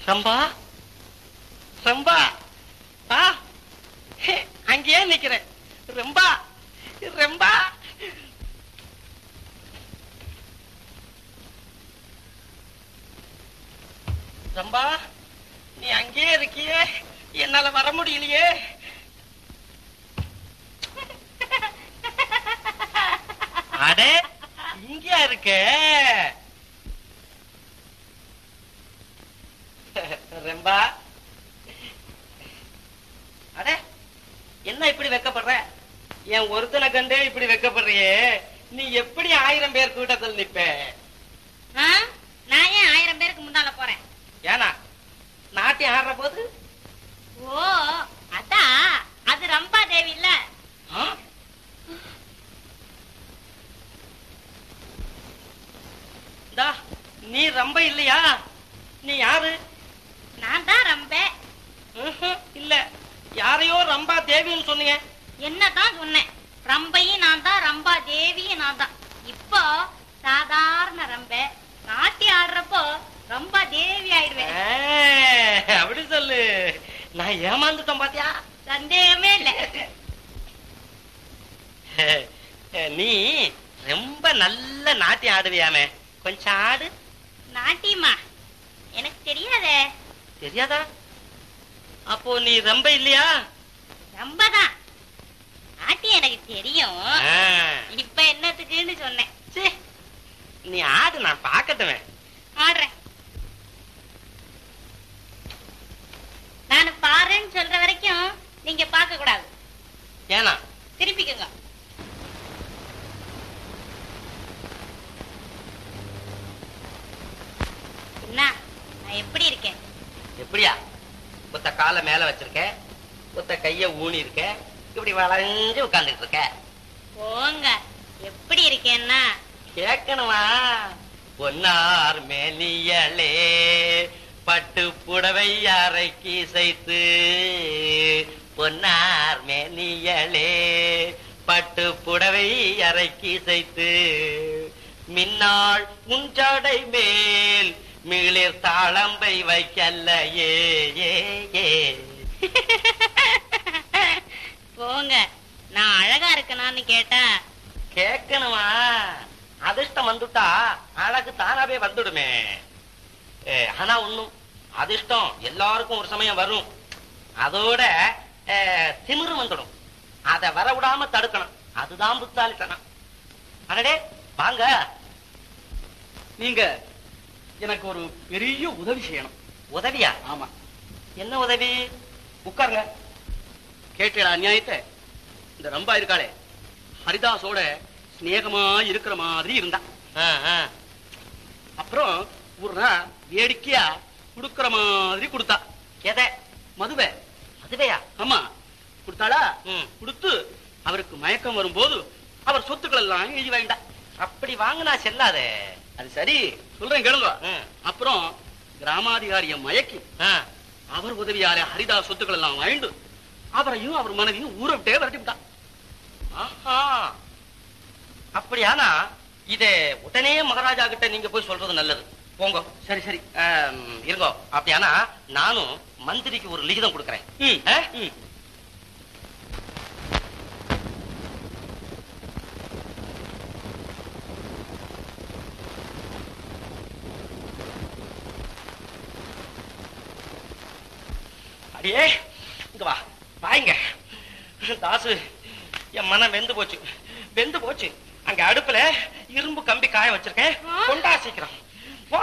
ரம்பா ரம்பா ஆ ஹே, அங்கேயே நிக்கிறேன் ரம்பா ரம்பா ரம்பா நீ அங்கேயே இருக்கியே என்னால வர முடியலையே அடே இங்கேயா இருக்க ரெம்பா அடே என்ன இப்படி வெக்கப்படுற என் ஒருத்தனை கண்டே இப்படி வெக்கப்படுறியே நீ எப்படி ஆயிரம் பேர் கூட்டத்தில் நிப்ப ஆ? நான் ஏன் ஆயிரம் பேருக்கு முன்னால போறேன் ஏனா நாட்டியம் ஆடுற போது ஓ அதான் அது ரம்பா தேவி இல்ல ஆ? இந்தா, நீ ரொம்ப இல்லையா நீ யாரு நான் தான் ரம்பே ம்ஹும், இல்ல யாரையோ ரம்பா தேவின்னு சொன்னீங்க என்னதான் சொன்னேன் ரம்பையும் நான் தான் ரம்பா தேவியும் நான் தான் இப்போ சாதாரண ரம்பே நாட்டி ஆடுறப்போ ரம்பா தேவி ஆயிடுவேன் ஏ, அப்படி சொல்லு நான் ஏமாந்துட்டோம் பாத்தியா சந்தேகமே இல்ல நீ ரொம்ப நல்ல நாட்டியம் ஆடுவியாமே கொஞ்சம் ஆடு நாட்டியமா எனக்கு தெரியாதே தெரியாதா அப்போ நீ ரொம்ப இல்லையா ரம்பதான் நாட்டியம் எனக்கு தெரியும் ஆ. இப்ப என்னத்துக்குன்னு சொன்னேன் சீ, நீ ஆடு நான் பாக்கட்டுமே ஆடுறேன் நான் பாருன்னு சொல்ற வரைக்கும் நீங்க பார்க்க கூடாது ஏனா திருப்பிக்கோங்க என்ன நான் எப்படி இருக்கேன் எப்படியா ஒத்த காலை மேல வச்சிருக்க ஒத்த கைய ஊனி இருக்க இப்படி வளைஞ்சு உட்கார்ந்துட்டு இருக்க போங்க எப்படி இருக்கேன்னா கேட்கணுமா பொன்னார் மேனியலே பட்டு புடவை அரைக்கி சைத்து பொன்னார் மேனியலே பட்டு புடவை அரைக்கி சைத்து மின்னாள் முன்ஜடை மேல் மிளிர் தாளம்பை வைக்கல்ல ஏ ஏ ஏ போங்க நான் அழகா இருக்கனான்னு கேட்டா கேட்கணுமா அதிர்ஷ்டம் வந்துட்டா அழகு தானாவே வந்துடுமே ஏ, ஆனா ஒண்ணும் அதிர்ஷ்டம் எல்லாருக்கும் ஒரு சமயம் வரும் அதோட ஏ, திமிரு வந்துடும் அத வர விடாம தடுக்கணும் அதுதான் புத்தாலித்தனம் அடடே வாங்க நீங்க எனக்கு ஒரு பெரிய உதவி செய்யணும் உதவியா ஆமா என்ன உதவி உட்காருங்க கேட்டீங்களா அநியாயத்தை இந்த ரம்பா இருக்காளே ஹரிதாஸோட சிநேகமா இருக்கிற மாதிரி இருந்தா ஆ, ஆ. அப்புறம் ஒரு நாள் வேடிக்கையா குடுக்கிற மாதிரி கொடுத்தா எதை மதுவை அதுவையா ஆமா கொடுத்தாளா ம். கொடுத்து அவருக்கு மயக்கம் வரும்போது அவர் சொத்துக்கள் எல்லாம் எழுதி வாங்கிட்டா அப்படி வாங்கினா செல்லாதே அது சரி சொல்றேன் கேளுங்க ம். அப்புறம் கிராமாதிகாரிய மயக்கி ஆ. அவர் உதவியார ஹரிதாஸ் சொத்துக்கள் எல்லாம் வாங்கிட்டு அவரையும் அவர் மனைவியும் ஊரை விட்டே விரட்டி விட்டான் ஆஹா. அப்படியானா இத உடனே மகாராஜா கிட்ட நீங்க போய் சொல்றது நல்லது போங்க சரி சரி ஆம், இருங்கோ அப்படியானா நானும் மந்திரிக்கு ஒரு லிகிதம் கொடுக்கறேன் ம், ஆ? ம். அடியே இங்க வா வாங்க தாசு என் மனம் வெந்து போச்சு வெந்து போச்சு அங்க அடுப்புல இரும்பு கம்பி காய வச்சிருக்கேன் ஆ? கொண்டா சீக்கிரம் போ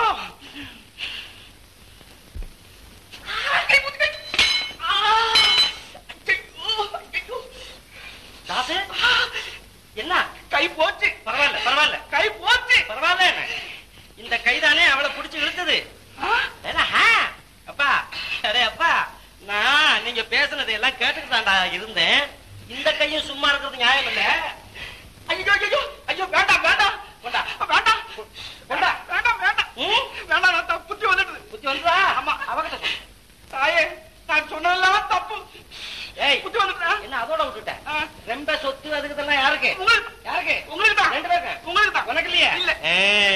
தாசு என்ன கை போச்சு பரவாயில்ல பரவாயில்ல கை போச்சு பரவாயில்ல இந்த கைதானே அவளை புடிச்சு இழுத்தது ஏன்னா, ஆ, அப்பா அரே அப்பா நான் நீங்க பேசுனதை எல்லாம் கேட்டுட்டு தான்டா இருந்தேன் இந்த கையும் சும்மா இருக்கிறது நியாயம் இல்ல ஐயோ ஐயோ ஐயோ வேண்டாம் வேண்டாம் வேண்டாம் வேண்டாம் வேண்டாம் வேண்டாம் வேண்டாம் ம்? வேண்டாம் நான் தப்பு புத்தி வந்துடுது புத்தி வந்துதா ஆமா. அவகிட்ட சொல்லு. தாயே நான் சொன்னதெல்லாம் தப்பு ஏய் புத்தி வந்துடுதா என்ன அதோட விட்டுட்டேன் ஆ. ரொம்ப சொத்து அதுக்கு இதெல்லாம் யாருக்கு உங்களுக்கு யாருக்கு உங்களுக்கு தான் ரெண்டு பேருக்கு உங்களுக்கு தான் உனக்கு இல்லையா இல்ல ஏய்,